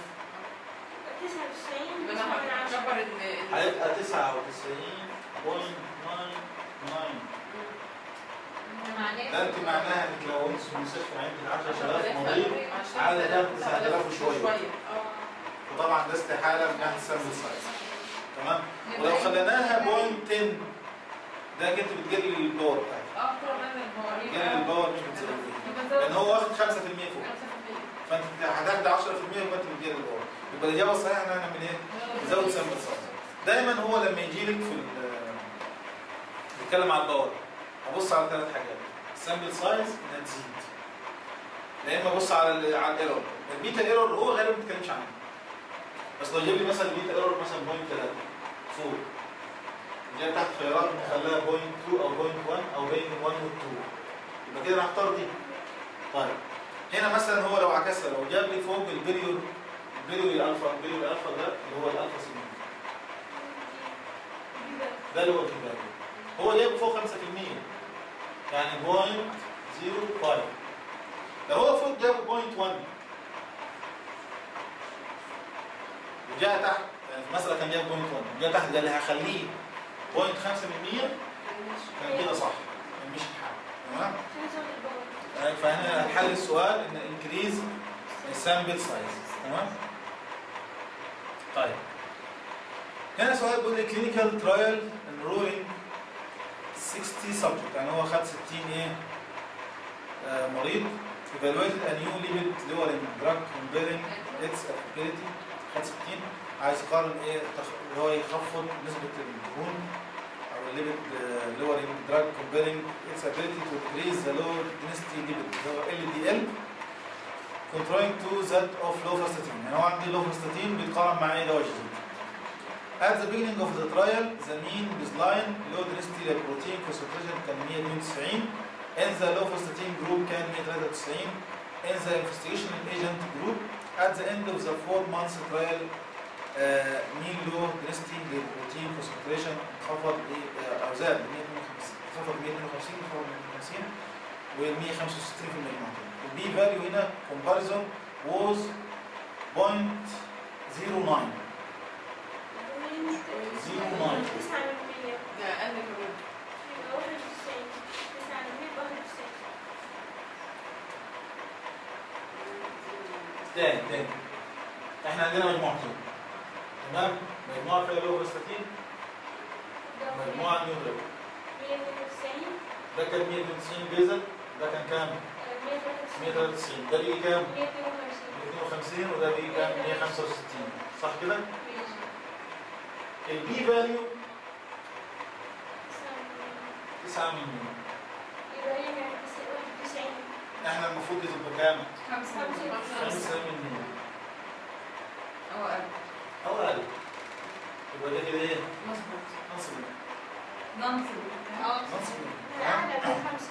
99 يبقى انا هكبر ال هيبقى 99.99 ده انت معناها انك لو انت في المستشفى عندك 10000 مريض على ده 9000 وشويه وطبعا ده استحاله من ناحيه السامبل سايز تمام ولو خليناها بوينت 10 ده كنت بتقلل الباور بتاعك اه كل ده البواريك بتقلل الباور مش بتزوديه لان هو واخد 5% فوق فانت هتاخد 10% يبقى انت بتقلل الباور يبقى الاجابه الصحيحه ان احنا نعمل ايه؟ نزود سامبل سايز دايما هو لما يجي لك في ال- بيتكلم على الباور ابص على ثلاث حاجات السامبل سايز انها تزيد يا اما ابص على ال على الايرور البيتا ايرور هو غالبا ما بيتكلمش عنه بس لو جيب لي مثلا البيتا ايرور مثلا بوينت 3 فوق جاي تحت خيارات نخليها بوينت 2 او بوينت 1 او بين 1 و 2 يبقى كده انا هختار دي طيب هنا مثلا هو لو عكسها لو جاب لي فوق البريود البريود الالفا البريود الالفا ده اللي هو الالفا سيجما ده اللي هو الكبار هو جايب فوق 5% يعني بوينت 0.5 لو هو فوق جاب بوينت 1 وجاء تحت يعني في المسألة كان جايب بوينت 1 جاء تحت قال لي هخليه بوينت 5% كان كده صح كان مش الحال تمام يعني فهنا هنحل السؤال ان انكريز السامبل سايز تمام طيب هنا سؤال بيقول لي كلينيكال ترايل انرولينج 60 سبجكت يعني هو خد 60 ايه آه مريض evaluated a new lipid lowering drug comparing its applicability خد 60 عايز يقارن ايه تخ- اللي هو يخفض نسبه الدهون او الليبيد lowering drug comparing its ability to decrease the low density lipid اللي هو LDL contrary to that of lovastatin يعني هو عندي lovastatin بيتقارن مع ايه دواء جديد At the beginning of the trial, the mean baseline low density protein concentration كان 192 in the lovastatin group كان 193 in the investigation agent group at the end of the four months trial uh, mean low density protein concentration انخفض ل- آه، او زاد ب 152 انخفض 152 انخفض 150 و 165 في المجموع البي فاليو هنا comparison was 0.09 زيرو ناين. تسعة من مية ده اقل كمان واحد وتسعين تسعة من مية واحد وتسعين تاني تاني احنا عندنا مجموعتين تمام مجموعه فيها لوفستاتين مجموعه نيوترال مية اتنين وتسعين ده كان 192 بيزل ده كان كام؟ مية تلاتة وتسعين 193 ده بيجي كام؟ مية اتنين وخمسين 250 وده بيجي كام؟ 165 صح كده؟ ماشي البي فاليو تسعة من 9 مية من 100 يبقى هي يعني تسعة واحد وتسعين احنا المفروض دي تبقى كام؟ خمسة خمسة من 100 او اقل او اقل يبقى ده كده ايه؟ مظبوط نص مية. ننصب اه نص مية. أعلى من خمسة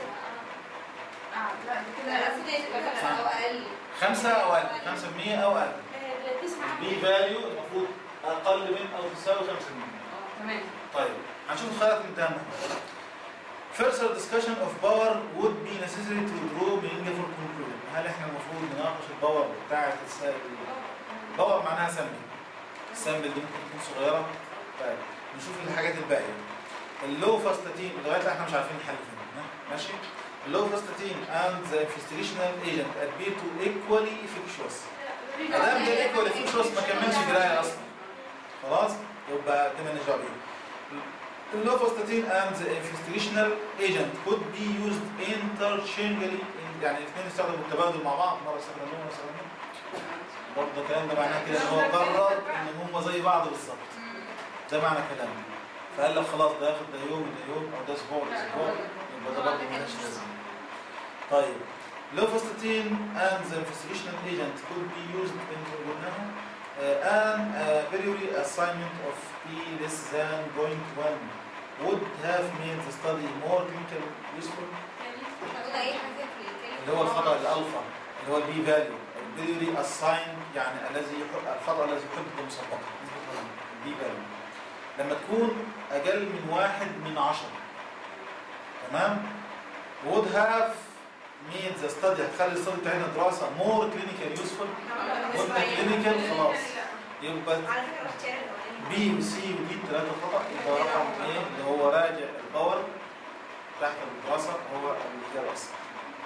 اه لا دي كده كده المفروض يبقى خمسة او اقل خمسة او اقل 5% او اقل آه، تسعة البي فاليو المفروض اقل من او تساوي 5% اه تمام طيب هنشوف الخيارات اللي قدامنا Further discussion of power would be necessary to draw meaningful conclusion. هل احنا المفروض نناقش الباور بتاعة السائل؟ باور معناها سامبل. السامبل دي ممكن تكون صغيرة. طيب نشوف الحاجات الباقية. اللو فاستاتين لغاية الآن احنا مش عارفين الحل فين. ها؟ ماشي؟ اللو فاستاتين and the investigational agent appear to equally effectuous. ما دام ده equally effectuous ما كملش دراية أصلا. خلاص؟ يبقى ده مالناش دعوة بيه. اللوفوستاتين and the investigational agent could be used interchangeably in- يعني الاثنين يستخدموا بالتبادل مع بعض مره يستخدموه مره يستخدموه برضه الكلام ده معناه كده ان هو قرر ان هم زي بعض بالظبط ده معنى كلامه فقال لك خلاص ده ياخد ده يوم وده يوم او ده اسبوع وده اسبوع يبقى ده برضه مالهاش لازمه طيب Lovastatin and the investigational agent could be used in قلناها uh, and a periodic assignment of P less than 0.1 would have made the study more clinically useful هقول اي حاجه في الكلمه اللي هو الخطأ الألفا اللي هو البي فاليو البيريودي assign يعني الذي يحب الخطأ الذي يحب مسبقا البي فاليو لما تكون أقل من واحد من عشرة تمام would have made the study هتخلي الستادي بتاعتنا دراسة more clinical useful قلنا clinical خلاص يبقى على فكره الاختيار الاولاني بي وسي ودي ثلاثة خطأ يبقى رقم ايه اللي هو راجع الباور تحت الدراسة هو الإجابة الصح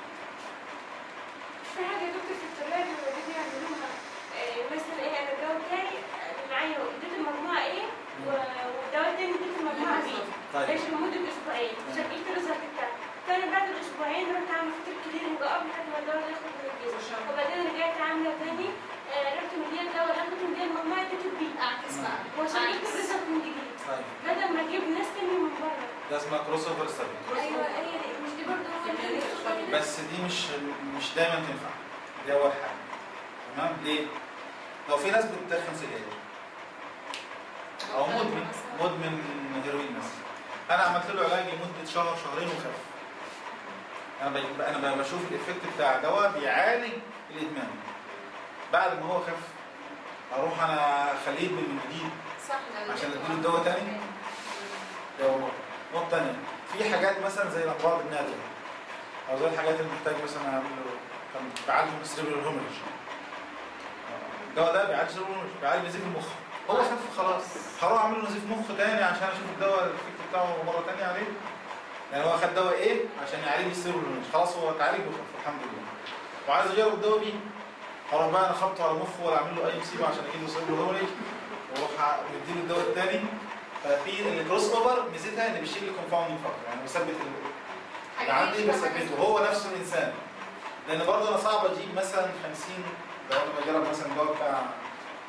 في حاجة يا دكتور في الطلاب لما بيجوا يعملوها آه، مثلا ايه انا الدواء بتاعي آه، معايا اديت المجموعة ايه و- والدواء التاني اديت المجموعة بي طيب ماشي لمدة اسبوعين عشان جبت الريزلت بتاعي فانا بعد الاسبوعين رحت عامل فترة كليرنج اب لحد ما الدواء ده يخرج من الجسم وبعدين رجعت عاملة تاني آه، رحت مدية الدواء اللي اخدته مدية المجموعة اديته بي اعكس بقى وعشان جبت عكس. الريزلت من جديد طيب بدل ما اجيب ناس تاني من بره ده اسمها كروس اوفر ستادي ايوه هي دي مش دي برضه هو اللي بس دي مش مش دايما تنفع دي اول حاجه تمام ليه؟ لو في ناس بتدخن سجاير او مدمن مدمن هيروين مثلا انا عملت له علاج لمده شهر شهرين وخف انا ب- انا ب- بشوف الايفكت بتاع دواء بيعالج الادمان بعد ما هو خف اروح انا اخليه يدمن من جديد صح لو عشان اديته اديله الدواء تاني؟ ده أول نقطة. نقطة تانية في حاجات مثلا زي الأمراض النادرة أو زي الحاجات اللي محتاج مثلا أعمل له كان بعالج من السيربرال هومرج الدواء ده بيعالج السيربرال هومرج بيعالج نزيف المخ هو خف خلاص هروح أعمل له نزيف مخ تاني عشان أشوف الدواء الإفكت بتاعه مرة تانية عليه يعني هو خد دواء إيه عشان يعالج السيربرال هومرج خلاص هو اتعالج وخف الحمد لله وعايز أجرب الدواء بيه هروح بقى أنا خبطه على مخه ولا أعمل له أي مصيبة عشان أجيب له سيربرال هومرج واروح مديله الدواء التاني ففي الكروس اوفر ميزتها ان بيشيل الكونفاوندنج فاكتور يعني بيثبت ال- اللي عندي بثبته هو نفس الانسان لان برضه انا صعب اجيب مثلا 50 لو انا بجرب مثلا الدواء بتاع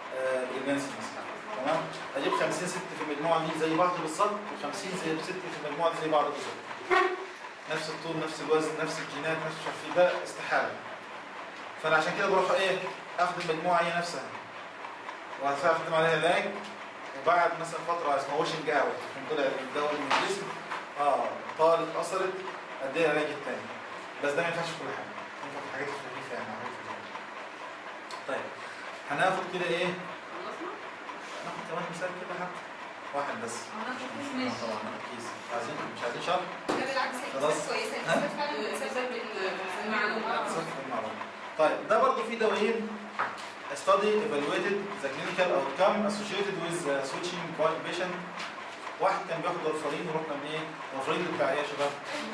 بريجنسي مثلا تمام اجيب 50 ست في المجموعه دي زي بعض بالظبط و50 زي ست في المجموعه دي زي بعض بالظبط نفس الطول نفس الوزن نفس الجينات نفس مش عارف إيه، ده استحاله فانا عشان كده بروح ايه اخد المجموعه هي نفسها وهستخدم عليها العلاج وبعد مثلا فتره اسمها واشنج اوت عشان طلع الدواء من الجسم اه طالت اثرت اديها العلاج الثاني بس ده ما ينفعش في كل حاجه ينفع في الحاجات الخفيفه يعني حاجات خفيفة. طيب هناخد كده ايه خلصنا؟ ناخد كمان مثال كده حتى واحد بس هناخد كيس آه ماشي طبعا كيس مش عايزين مش عايزين شرح ده بالعكس هي خلاص. كانت كويسه ها؟ الكتاب فعلا بتسبب المعلومات. صفر المعلومة. طيب ده برضه في دوايين study evaluated the clinical outcome associated with the switching patient واحد كان بياخد ورفرين ورحنا من ايه؟ ورفرين ده بتاع ايه يا شباب؟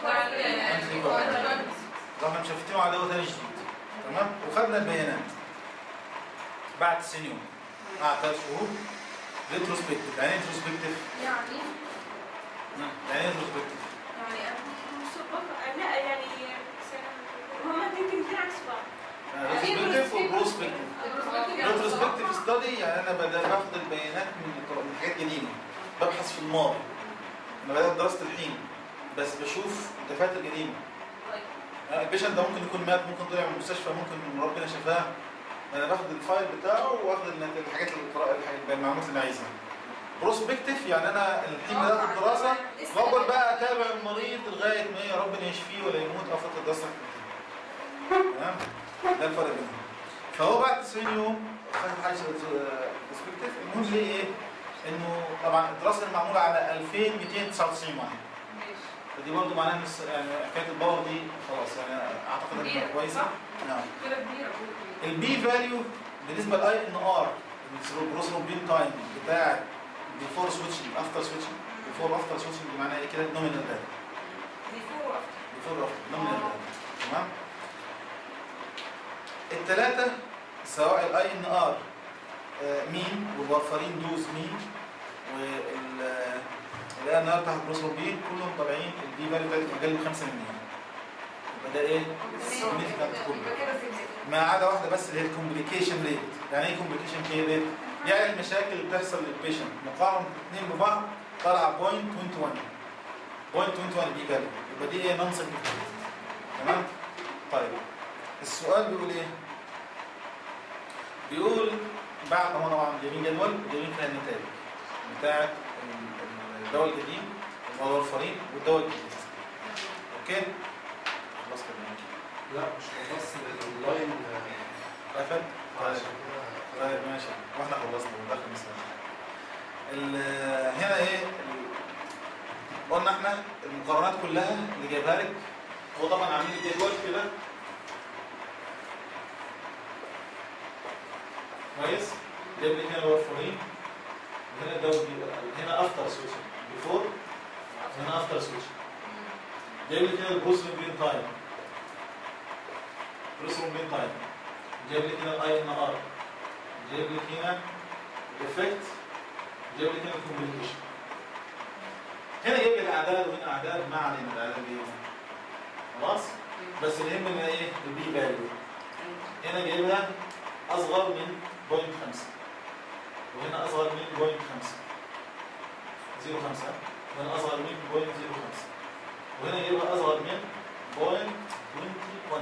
رحنا مشفتينه على دواء تاني جديد تمام؟ وخدنا البيانات بعد سنين قعد ثلاث شهور ريتروسبكتيف يعني ايه ريتروسبكتيف؟ يعني يعني ايه ريتروسبكتيف؟ يعني مسبقة لا يعني هما يمكن الاثنين عكس بعض ريتروسبكتيف وبروسبكتيف ريتروسبكتيف ستادي يعني انا بدأ باخد البيانات من من حاجات قديمه ببحث في الماضي انا بدات دراسه الحين بس بشوف الدفاتر القديمه يعني البيشنت ده ممكن يكون مات ممكن طلع من المستشفى ممكن ربنا شفاه انا باخد الفايل بتاعه واخد النت- الحاجات اللي الحاجات- المعلومات اللي انا عايزها بروسبكتيف يعني انا الحين بدات الدراسه بقعد بقى اتابع المريض لغايه ما يا ربنا يشفيه ولا يموت او فتره الدراسه تمام ده الفرق بينهم فهو بعد 90 يوم خد حاجه برسبكتيف المهم ليه ايه؟ انه طبعا الدراسه المعموله على 2299 واحد ماشي فدي برضه معناها ان الس- يعني حكايه الباور دي خلاص يعني اعتقد انها كبيرة، كويسه صح؟ نعم كده كبيرة البي فاليو بالنسبه للاي ان ار البروسروبين تايم بتاع بيفور سويتشنج افتر سويتشنج بيفور افتر سويتشنج معناها ايه كده نومينال فاليو بيفور بيفور افتر نومينال فاليو تمام الثلاثه سواء الاي ان ار مين والورفرين دوز مين وال الاي ان ار تحت بروسروبين كلهم طالعين البي فاليو بتاعتهم اقل من 5 يبقى ده ايه؟ significant كله يبقى كده سيجنفيكانت ما عدا واحده بس اللي هي الكومبليكيشن ريت يعني ايه كومبليكيشن ريت يعني المشاكل اللي بتحصل للبيشنت مقارنه الاثنين ببعض طالعه 0.21 0.21 بي فاليو يبقى دي ايه نون سيجنفيكانت تمام طيب السؤال بيقول ايه بيقول بعد ما هو طبعا جايبين جدول جايبين فيها النتائج بتاعه الدواء القديم والورفرين والدواء الجديد اوكي خلاص كده لا مش بس الاونلاين قفل طيب عشان كده طيب ماشي واحنا خلصنا ودخل مثلا ال- هنا ايه ال- قلنا احنا المقارنات كلها اللي جايبها لك هو طبعا عاملين الجدول كده كويس جايب لك هنا الوفرين وهنا الدواء الجديد. هنا افتر سويتش بيفور هنا افتر سويتش جايب لك هنا البروسلين تايم بروسلين تايم جايب لك هنا الاي ان ار جايب لك هنا الافكت جايب لك هنا الكوميونيكيشن هنا جايب لك اعداد وهنا اعداد ما علينا الاعداد دي خلاص بس اللي يهمنا ايه البي فاليو هنا جايبها اصغر من 0.5 وهنا اصغر من 0.5 0.5 وهنا اصغر من 0.05 وهنا جايبها اصغر من 0.21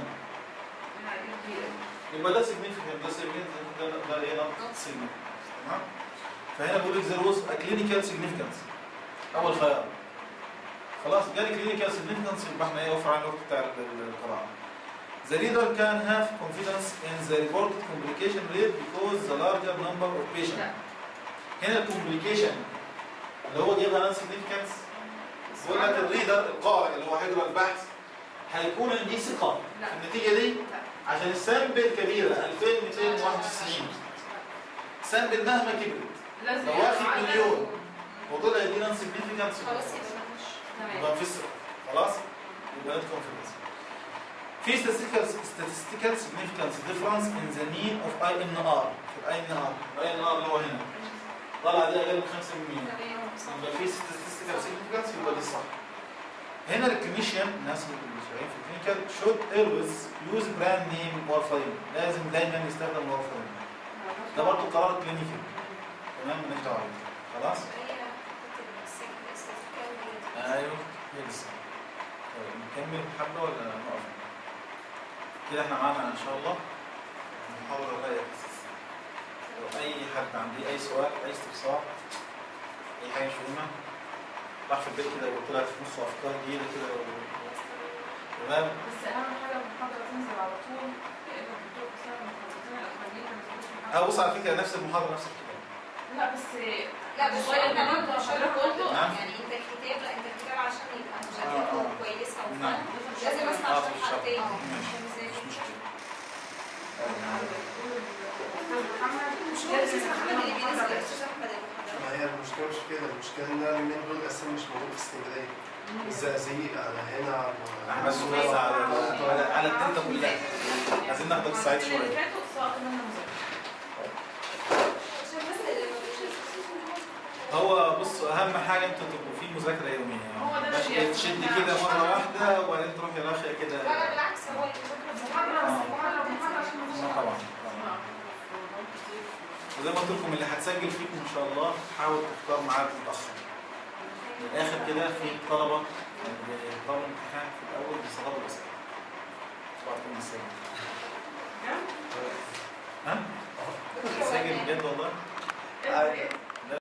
يبقى ده significant ده significant ده ده ايه not significant تمام فهنا بيقول لك there was a clinical significance اول خيار خلاص جالي clinical significance يبقى احنا ايه وفر عن الوقت بتاع ال- القراءه The reader can have confidence in the reported complication rate because the larger number of patients. لا. هنا الكومبليكيشن اللي هو جايبها نان significance بيقول لك الريدر القارئ اللي هو هيقرا البحث هيكون عندي ثقه لا. في النتيجه دي عشان السامبل كبيرة 2291 سامبل مهما كبرت لازم لو واخد مليون وطلع دي نون سيجنفيكانس خلاص يبقى مفيش تمام يبقى مفيش ثقة خلاص يبقى نت كونفيدنس في statistical statistical significance difference in the mean of INR في ال INR ال INR اللي هو هنا طلع دي أقل من 5% يبقى في statistical significance يبقى دي صح هنا الكلينيشن الناس اللي شغالين في الكلينيكال should always use brand name warfarin لازم دايما يستخدم warfarin ده برضه قرار كلينيكي تمام مالناش دعوه بيه. خلاص هي حته الاستاتيكال دي ايوه هي لسه طيب نكمل حبه ولا نقف كده احنا معانا ان شاء الله المحاضره الجايه لو اي حد عنده اي سؤال اي استفسار اي حاجه مش فاهمها راح في البيت كده وقلت لها في مخه افكار جديده كده و- تمام بس اهم حاجه المحاضره تنزل على طول لان الدكتور بسبب المحاضرتين الاخرانيين ما نزلوش اه محاضره بص على فكره نفس المحاضره نفس الكتاب لا بس لا بس شوية احنا كمان برضه عشان حضرتك قلته نعم. يعني انت الكتاب لا انت الكتاب عشان يبقى آه، مذاكرته آه. كويسه نعم. وفاهم لازم اسمع آه، شرح في الشرح. تاني ماشي. عشان ازاي مش مشكله مش هو الاستاذ محمد اللي بينزل الاستاذ احمد المحاضرات ما هي المشكلة مش كده المشكلة ان انا اليومين دول اساسا مش موجود في اسكندرية الزقازيق على هنا على احمد سويس على على على الدلتا كلها عايزين ناخد السايد اللي شويه فاتوا سواء منهم مذاكره عشان بس اللي ما بيجيش الأستاذ محمد. هو بص اهم حاجه انتوا تبقوا في مذاكره يوميه هو ده مش اللي تشد بيحصل. كده مره واحده وبعدين تروحي راشيه كده لا لا بالعكس هو المذاكره محاضره بس محاضره محاضره عشان ما فيش آه، طبعا طبعا. وزي ما قلت لكم اللي هتسجل فيكم ان شاء الله حاول تختار ميعاد متاخر من الاخر كده في طلبه يعني بيختاروا الامتحان في الاول بيصغروا الاسئله صباحكم السلام ها؟ سجل بجد والله؟ ايه